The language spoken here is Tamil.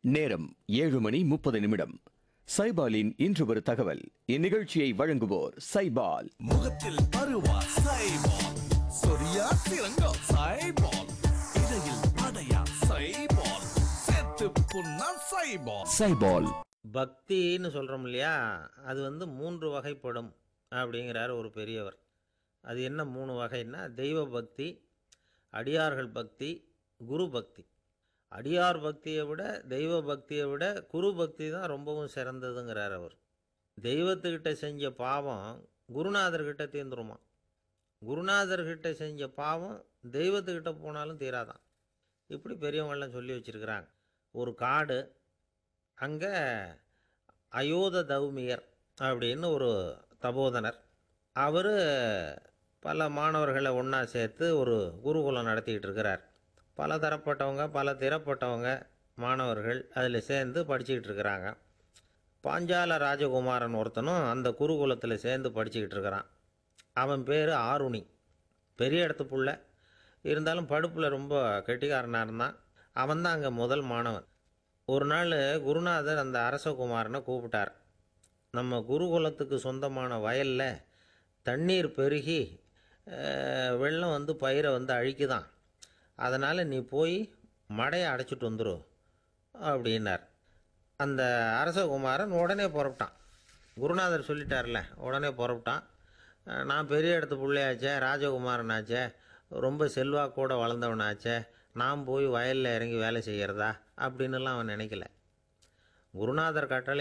நேரம் ஏழு மணி முப்பது நிமிடம் சைபாலின் இன்று ஒரு தகவல் இந்நிகழ்ச்சியை வழங்குவோர் சைபால் முகத்தில் பருவா சைபால் சொரியா சிறங்கோ சைபால் இடையில் அடையா சைபால் செத்து புண்ணா சைபால் சைபால் பக்தின்னு சொல்கிறோம் இல்லையா அது வந்து மூன்று வகைப்படும் அப்படிங்கிறார் ஒரு பெரியவர் அது என்ன மூணு வகைன்னா தெய்வ பக்தி அடியார்கள் பக்தி குரு பக்தி அடியார் பக்தியை விட தெய்வ பக்தியை விட குரு பக்தி தான் ரொம்பவும் சிறந்ததுங்கிறார் அவர் தெய்வத்துக்கிட்ட செஞ்ச பாவம் குருநாதர்கிட்ட தீர்ந்துருமா குருநாதர்கிட்ட செஞ்ச பாவம் தெய்வத்துக்கிட்ட போனாலும் தீராதான் இப்படி பெரியவங்களாம் சொல்லி வச்சுருக்கிறாங்க ஒரு காடு அங்கே அயோத தௌமியர் அப்படின்னு ஒரு தபோதனர் அவர் பல மாணவர்களை ஒன்றா சேர்த்து ஒரு குருகுலம் நடத்திக்கிட்டு இருக்கிறார் பல தரப்பட்டவங்க பல திறப்பட்டவங்க மாணவர்கள் அதில் சேர்ந்து படிச்சுக்கிட்டு இருக்கிறாங்க பாஞ்சால ராஜகுமாரன் ஒருத்தனும் அந்த குருகுலத்தில் சேர்ந்து படிச்சுக்கிட்டு இருக்கிறான் அவன் பேர் ஆருணி பெரிய இடத்து புள்ள இருந்தாலும் படுப்பில் ரொம்ப கெட்டிக்காரனாக இருந்தான் அவன் தான் அங்கே முதல் மாணவன் ஒரு நாள் குருநாதர் அந்த அரசகுமாரனை கூப்பிட்டார் நம்ம குருகுலத்துக்கு சொந்தமான வயலில் தண்ணீர் பெருகி அஹ், வெள்ளம் வந்து பயிரை வந்து அழிக்குதான் அதனால் நீ போய் மடையை அடைச்சிட்டு வந்துரு அப்படின்னார் அந்த அரசகுமாரன் உடனே புறப்பட்டான் குருநாதர் சொல்லிட்டார்ல உடனே புறப்பட்டான் அஹ், நான் பெரிய இடத்து பிள்ளையாச்சே ராஜகுமாரன் ஆச்சே ரொம்ப செல்வா கூட வளர்ந்தவனாச்சே நான் போய் வயலில் இறங்கி வேலை செய்கிறதா அப்படின்னுலாம் அவன் நினைக்கல குருநாதர் கட்டளை